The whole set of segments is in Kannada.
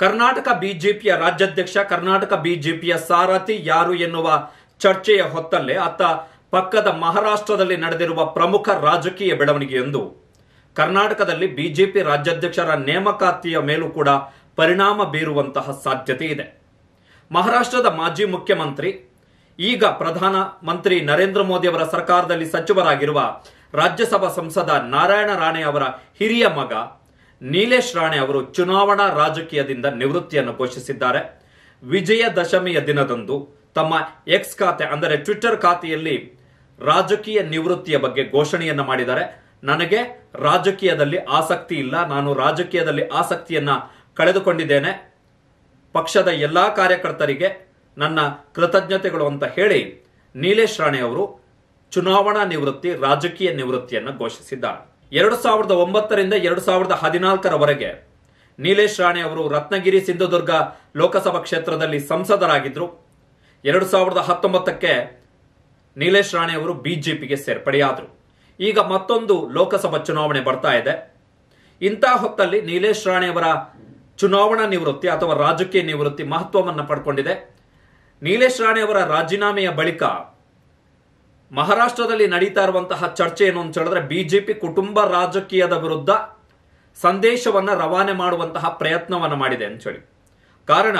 ಕರ್ನಾಟಕ ಬಿಜೆಪಿಯ ರಾಜ್ಯಾಧ್ಯಕ್ಷ ಕರ್ನಾಟಕ ಬಿಜೆಪಿಯ ಸಾರಥಿ ಯಾರು ಎನ್ನುವ ಚರ್ಚೆಯ ಹೊತ್ತಲ್ಲೇ ಅತ್ತ ಪಕ್ಕದ ಮಹಾರಾಷ್ಟ್ರದಲ್ಲಿ ನಡೆದಿರುವ ಪ್ರಮುಖ ರಾಜಕೀಯ ಬೆಳವಣಿಗೆಯೊಂದು ಕರ್ನಾಟಕದಲ್ಲಿ ಬಿಜೆಪಿ ರಾಜ್ಯಾಧ್ಯಕ್ಷರ ನೇಮಕಾತಿಯ ಮೇಲೂ ಕೂಡ ಪರಿಣಾಮ ಬೀರುವಂತಹ ಸಾಧ್ಯತೆ ಇದೆ ಮಹಾರಾಷ್ಟ್ರದ ಮಾಜಿ ಮುಖ್ಯಮಂತ್ರಿ ಈಗ ಪ್ರಧಾನ ಮಂತ್ರಿ ನರೇಂದ್ರ ಮೋದಿ ಅವರ ಸರ್ಕಾರದಲ್ಲಿ ಸಚಿವರಾಗಿರುವ ರಾಜ್ಯಸಭಾ ಸಂಸದ ನಾರಾಯಣ ರಾಣೆ ಅವರ ಹಿರಿಯ ಮಗ ನೀಲೇಶ್ ರಾಣೆ ಅವರು ಚುನಾವಣಾ ರಾಜಕೀಯದಿಂದ ನಿವೃತ್ತಿಯನ್ನು ಘೋಷಿಸಿದ್ದಾರೆ ವಿಜಯದಶಮಿಯ ದಿನದಂದು ತಮ್ಮ ಎಕ್ಸ್ ಖಾತೆ ಅಂದರೆ ಟ್ವಿಟ್ಟರ್ ಖಾತೆಯಲ್ಲಿ ರಾಜಕೀಯ ನಿವೃತ್ತಿಯ ಬಗ್ಗೆ ಘೋಷಣೆಯನ್ನ ಮಾಡಿದ್ದಾರೆ ನನಗೆ ರಾಜಕೀಯದಲ್ಲಿ ಆಸಕ್ತಿ ಇಲ್ಲ ನಾನು ರಾಜಕೀಯದಲ್ಲಿ ಆಸಕ್ತಿಯನ್ನ ಕಳೆದುಕೊಂಡಿದ್ದೇನೆ ಪಕ್ಷದ ಎಲ್ಲಾ ಕಾರ್ಯಕರ್ತರಿಗೆ ನನ್ನ ಕೃತಜ್ಞತೆಗಳು ಅಂತ ಹೇಳಿ ನೀಲೇಶ್ ರಾಣೆ ಅವರು ಚುನಾವಣಾ ನಿವೃತ್ತಿ ರಾಜಕೀಯ ನಿವೃತ್ತಿಯನ್ನು ಘೋಷಿಸಿದ್ದಾರೆ ಎರಡು ಸಾವಿರದ ಒಂಬತ್ತರಿಂದ ಎರಡು ಸಾವಿರದ ಹದಿನಾಲ್ಕರವರೆಗೆ ನೀಲೇಶ್ ರಾಣೆ ಅವರು ರತ್ನಗಿರಿ ಸಿಂಧುದುರ್ಗ ಲೋಕಸಭಾ ಕ್ಷೇತ್ರದಲ್ಲಿ ಸಂಸದರಾಗಿದ್ರು ಎರಡು ಸಾವಿರದ ಹತ್ತೊಂಬತ್ತಕ್ಕೆ ನೀಲೇಶ್ ರಾಣೆ ಅವರು ಬಿಜೆಪಿಗೆ ಸೇರ್ಪಡೆಯಾದರು ಈಗ ಮತ್ತೊಂದು ಲೋಕಸಭಾ ಚುನಾವಣೆ ಬರ್ತಾ ಇದೆ ಇಂತಹ ಹೊತ್ತಲ್ಲಿ ನೀಲೇಶ್ ರಾಣೆ ಅವರ ಚುನಾವಣಾ ನಿವೃತ್ತಿ ಅಥವಾ ರಾಜಕೀಯ ನಿವೃತ್ತಿ ಮಹತ್ವವನ್ನು ಪಡ್ಕೊಂಡಿದೆ ನೀಲೇಶ್ ರಾಣೆ ಅವರ ರಾಜೀನಾಮೆಯ ಬಳಿಕ ಮಹಾರಾಷ್ಟ್ರದಲ್ಲಿ ನಡೀತಾ ಇರುವಂತಹ ಚರ್ಚೆ ಏನು ಅಂತ ಹೇಳಿದ್ರೆ ಬಿಜೆಪಿ ಕುಟುಂಬ ರಾಜಕೀಯದ ವಿರುದ್ಧ ಸಂದೇಶವನ್ನ ರವಾನೆ ಮಾಡುವಂತಹ ಪ್ರಯತ್ನವನ್ನ ಮಾಡಿದೆ ಅಂತ ಹೇಳಿ ಕಾರಣ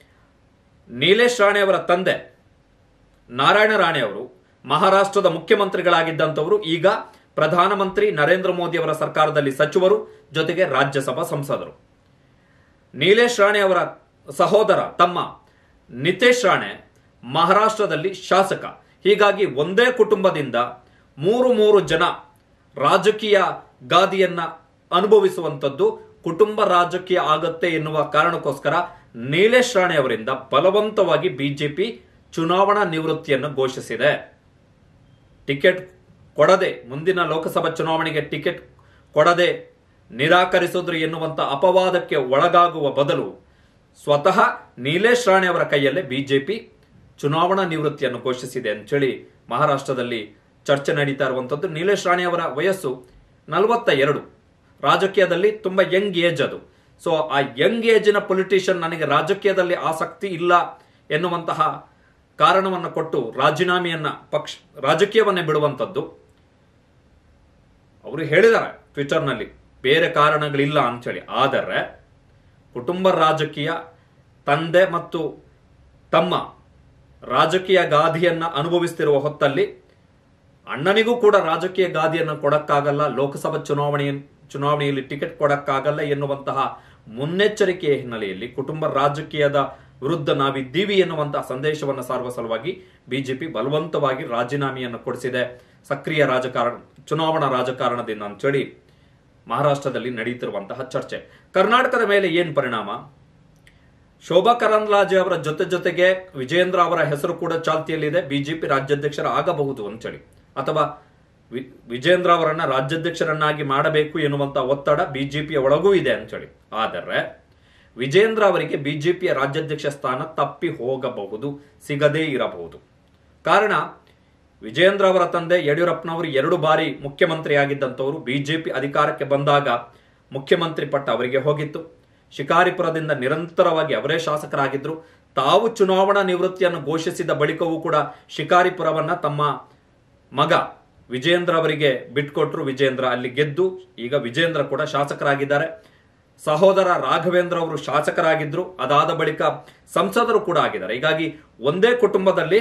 ನೀಲೇಶ್ ರಾಣೆ ಅವರ ತಂದೆ ನಾರಾಯಣ ರಾಣೆ ಅವರು ಮಹಾರಾಷ್ಟ್ರದ ಮುಖ್ಯಮಂತ್ರಿಗಳಾಗಿದ್ದಂಥವರು ಈಗ ಪ್ರಧಾನಮಂತ್ರಿ ನರೇಂದ್ರ ಮೋದಿ ಅವರ ಸರ್ಕಾರದಲ್ಲಿ ಸಚಿವರು ಜೊತೆಗೆ ರಾಜ್ಯಸಭಾ ಸಂಸದರು ನೀಲೇಶ್ ರಾಣೆ ಅವರ ಸಹೋದರ ತಮ್ಮ ನಿತೇಶ್ ರಾಣೆ ಮಹಾರಾಷ್ಟ್ರದಲ್ಲಿ ಶಾಸಕ ಹೀಗಾಗಿ ಒಂದೇ ಕುಟುಂಬದಿಂದ ಮೂರು ಮೂರು ಜನ ರಾಜಕೀಯ ಗಾದಿಯನ್ನ ಅನುಭವಿಸುವಂತದ್ದು ಕುಟುಂಬ ರಾಜಕೀಯ ಆಗತ್ತೆ ಎನ್ನುವ ಕಾರಣಕ್ಕೋಸ್ಕರ ನೀಲೇಶ್ ರಾಣೆ ಅವರಿಂದ ಬಲವಂತವಾಗಿ ಬಿಜೆಪಿ ಚುನಾವಣಾ ನಿವೃತ್ತಿಯನ್ನು ಘೋಷಿಸಿದೆ ಟಿಕೆಟ್ ಕೊಡದೆ ಮುಂದಿನ ಲೋಕಸಭಾ ಚುನಾವಣೆಗೆ ಟಿಕೆಟ್ ಕೊಡದೆ ನಿರಾಕರಿಸಿದ್ರು ಎನ್ನುವಂತ ಅಪವಾದಕ್ಕೆ ಒಳಗಾಗುವ ಬದಲು ಸ್ವತಃ ನೀಲೇಶ್ ರಾಣೆ ಅವರ ಕೈಯಲ್ಲೇ ಬಿಜೆಪಿ ಚುನಾವಣಾ ನಿವೃತ್ತಿಯನ್ನು ಘೋಷಿಸಿದೆ ಅಂತೇಳಿ ಮಹಾರಾಷ್ಟ್ರದಲ್ಲಿ ಚರ್ಚೆ ನಡೀತಾ ಇರುವಂತದ್ದು ನೀಲೇಶ್ ರಾಣೆ ಅವರ ವಯಸ್ಸು ನಲವತ್ತ ಎರಡು ರಾಜಕೀಯದಲ್ಲಿ ತುಂಬಾ ಯಂಗ್ ಏಜ್ ಅದು ಸೊ ಆ ಯಂಗ್ ಏಜಿನ ಪೊಲಿಟಿಷಿಯನ್ ನನಗೆ ರಾಜಕೀಯದಲ್ಲಿ ಆಸಕ್ತಿ ಇಲ್ಲ ಎನ್ನುವಂತಹ ಕಾರಣವನ್ನು ಕೊಟ್ಟು ರಾಜೀನಾಮೆಯನ್ನ ಪಕ್ಷ ರಾಜಕೀಯವನ್ನೇ ಬಿಡುವಂತದ್ದು ಅವರು ಹೇಳಿದ್ದಾರೆ ಟ್ವಿಟರ್ನಲ್ಲಿ ಬೇರೆ ಕಾರಣಗಳಿಲ್ಲ ಅಂತೇಳಿ ಆದರೆ ಕುಟುಂಬ ರಾಜಕೀಯ ತಂದೆ ಮತ್ತು ತಮ್ಮ ರಾಜಕೀಯ ಗಾದಿಯನ್ನ ಅನುಭವಿಸ್ತಿರುವ ಹೊತ್ತಲ್ಲಿ ಅಣ್ಣನಿಗೂ ಕೂಡ ರಾಜಕೀಯ ಗಾದಿಯನ್ನು ಕೊಡಕ್ಕಾಗಲ್ಲ ಲೋಕಸಭಾ ಚುನಾವಣೆಯ ಚುನಾವಣೆಯಲ್ಲಿ ಟಿಕೆಟ್ ಕೊಡಕ್ಕಾಗಲ್ಲ ಎನ್ನುವಂತಹ ಮುನ್ನೆಚ್ಚರಿಕೆಯ ಹಿನ್ನೆಲೆಯಲ್ಲಿ ಕುಟುಂಬ ರಾಜಕೀಯದ ವಿರುದ್ಧ ನಾವಿದ್ದೀವಿ ಎನ್ನುವಂತಹ ಸಂದೇಶವನ್ನು ಸಾರುವ ಸಲುವಾಗಿ ಬಿಜೆಪಿ ಬಲವಂತವಾಗಿ ರಾಜೀನಾಮೆಯನ್ನು ಕೊಡಿಸಿದೆ ಸಕ್ರಿಯ ರಾಜಕಾರಣ ಚುನಾವಣಾ ರಾಜಕಾರಣದಿಂದ ಅಂತೇಳಿ ಮಹಾರಾಷ್ಟ್ರದಲ್ಲಿ ನಡೆಯುತ್ತಿರುವಂತಹ ಚರ್ಚೆ ಕರ್ನಾಟಕದ ಮೇಲೆ ಏನು ಪರಿಣಾಮ ಶೋಭಾ ಕರಂದ್ಲಾಜೆ ಅವರ ಜೊತೆ ಜೊತೆಗೆ ವಿಜೇಂದ್ರ ಅವರ ಹೆಸರು ಕೂಡ ಚಾಲ್ತಿಯಲ್ಲಿದೆ ಬಿಜೆಪಿ ರಾಜ್ಯಾಧ್ಯಕ್ಷರ ಆಗಬಹುದು ಅಂತೇಳಿ ಅಥವಾ ವಿ- ವಿಜೇಂದ್ರ ಅವರನ್ನ ರಾಜ್ಯಾಧ್ಯಕ್ಷರನ್ನಾಗಿ ಮಾಡಬೇಕು ಎನ್ನುವಂತ ಒತ್ತಡ ಬಿಜೆಪಿಯ ಒಳಗೂ ಇದೆ ಅಂತೇಳಿ ಆದರೆ ವಿಜೇಂದ್ರ ಅವರಿಗೆ ಬಿಜೆಪಿಯ ರಾಜ್ಯಾಧ್ಯಕ್ಷ ಸ್ಥಾನ ತಪ್ಪಿ ಹೋಗಬಹುದು ಸಿಗದೇ ಇರಬಹುದು ಕಾರಣ ವಿಜೇಂದ್ರ ಅವರ ತಂದೆ ಯಡಿಯೂರಪ್ಪನವರು ಎರಡು ಬಾರಿ ಮುಖ್ಯಮಂತ್ರಿಯಾಗಿದ್ದಂಥವರು ಬಿಜೆಪಿ ಅಧಿಕಾರಕ್ಕೆ ಬಂದಾಗ ಮುಖ್ಯಮಂತ್ರಿ ಪಟ್ಟ ಅವರಿಗೆ ಹೋಗಿತ್ತು ಶಿಕಾರಿಪುರದಿಂದ ನಿರಂತರವಾಗಿ ಅವರೇ ಶಾಸಕರಾಗಿದ್ರು ತಾವು ಚುನಾವಣಾ ನಿವೃತ್ತಿಯನ್ನು ಘೋಷಿಸಿದ ಬಳಿಕವೂ ಕೂಡ ಶಿಕಾರಿಪುರವನ್ನ ತಮ್ಮ ಮಗ ವಿಜೇಂದ್ರ ಅವರಿಗೆ ಬಿಟ್ಕೊಟ್ರು ವಿಜೇಂದ್ರ ಅಲ್ಲಿ ಗೆದ್ದು ಈಗ ವಿಜೇಂದ್ರ ಕೂಡ ಶಾಸಕರಾಗಿದ್ದಾರೆ ಸಹೋದರ ರಾಘವೇಂದ್ರ ಅವರು ಶಾಸಕರಾಗಿದ್ರು ಅದಾದ ಬಳಿಕ ಸಂಸದರು ಕೂಡ ಆಗಿದ್ದಾರೆ ಹೀಗಾಗಿ ಒಂದೇ ಕುಟುಂಬದಲ್ಲಿ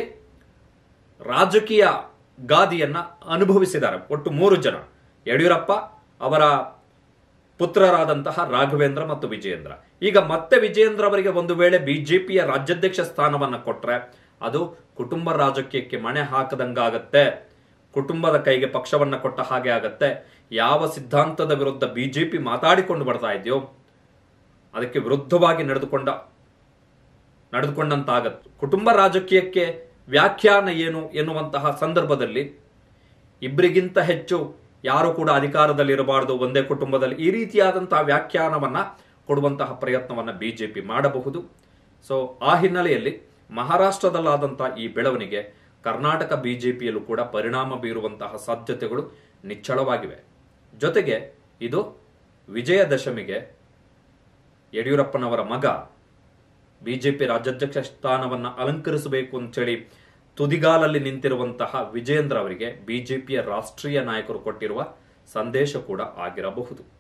ರಾಜಕೀಯ ಗಾದಿಯನ್ನ ಅನುಭವಿಸಿದ್ದಾರೆ ಒಟ್ಟು ಮೂರು ಜನ ಯಡಿಯೂರಪ್ಪ ಅವರ ಪುತ್ರರಾದಂತಹ ರಾಘವೇಂದ್ರ ಮತ್ತು ವಿಜಯೇಂದ್ರ ಈಗ ಮತ್ತೆ ವಿಜಯೇಂದ್ರ ಅವರಿಗೆ ಒಂದು ವೇಳೆ ಬಿಜೆಪಿಯ ರಾಜ್ಯಾಧ್ಯಕ್ಷ ಸ್ಥಾನವನ್ನ ಕೊಟ್ರೆ ಅದು ಕುಟುಂಬ ರಾಜಕೀಯಕ್ಕೆ ಮಣೆ ಹಾಕದಂಗಾಗತ್ತೆ ಕುಟುಂಬದ ಕೈಗೆ ಪಕ್ಷವನ್ನ ಕೊಟ್ಟ ಹಾಗೆ ಆಗತ್ತೆ ಯಾವ ಸಿದ್ಧಾಂತದ ವಿರುದ್ಧ ಬಿಜೆಪಿ ಮಾತಾಡಿಕೊಂಡು ಬರ್ತಾ ಇದೆಯೋ ಅದಕ್ಕೆ ವಿರುದ್ಧವಾಗಿ ನಡೆದುಕೊಂಡ ನಡೆದುಕೊಂಡಂತಾಗತ್ತೆ ಕುಟುಂಬ ರಾಜಕೀಯಕ್ಕೆ ವ್ಯಾಖ್ಯಾನ ಏನು ಎನ್ನುವಂತಹ ಸಂದರ್ಭದಲ್ಲಿ ಇಬ್ಬರಿಗಿಂತ ಹೆಚ್ಚು ಯಾರು ಕೂಡ ಅಧಿಕಾರದಲ್ಲಿ ಇರಬಾರದು ಒಂದೇ ಕುಟುಂಬದಲ್ಲಿ ಈ ರೀತಿಯಾದಂತಹ ವ್ಯಾಖ್ಯಾನವನ್ನ ಕೊಡುವಂತಹ ಪ್ರಯತ್ನವನ್ನ ಬಿಜೆಪಿ ಮಾಡಬಹುದು ಸೊ ಆ ಹಿನ್ನೆಲೆಯಲ್ಲಿ ಮಹಾರಾಷ್ಟ್ರದಲ್ಲಾದಂತಹ ಈ ಬೆಳವಣಿಗೆ ಕರ್ನಾಟಕ ಬಿಜೆಪಿಯಲ್ಲೂ ಕೂಡ ಪರಿಣಾಮ ಬೀರುವಂತಹ ಸಾಧ್ಯತೆಗಳು ನಿಚ್ಚಳವಾಗಿವೆ ಜೊತೆಗೆ ಇದು ವಿಜಯದಶಮಿಗೆ ಯಡಿಯೂರಪ್ಪನವರ ಮಗ ಬಿಜೆಪಿ ರಾಜ್ಯಾಧ್ಯಕ್ಷ ಸ್ಥಾನವನ್ನು ಅಲಂಕರಿಸಬೇಕು ಅಂತೇಳಿ ತುದಿಗಾಲಲ್ಲಿ ನಿಂತಿರುವಂತಹ ವಿಜೇಂದ್ರ ಅವರಿಗೆ ಬಿಜೆಪಿಯ ರಾಷ್ಟ್ರೀಯ ನಾಯಕರು ಕೊಟ್ಟಿರುವ ಸಂದೇಶ ಕೂಡ ಆಗಿರಬಹುದು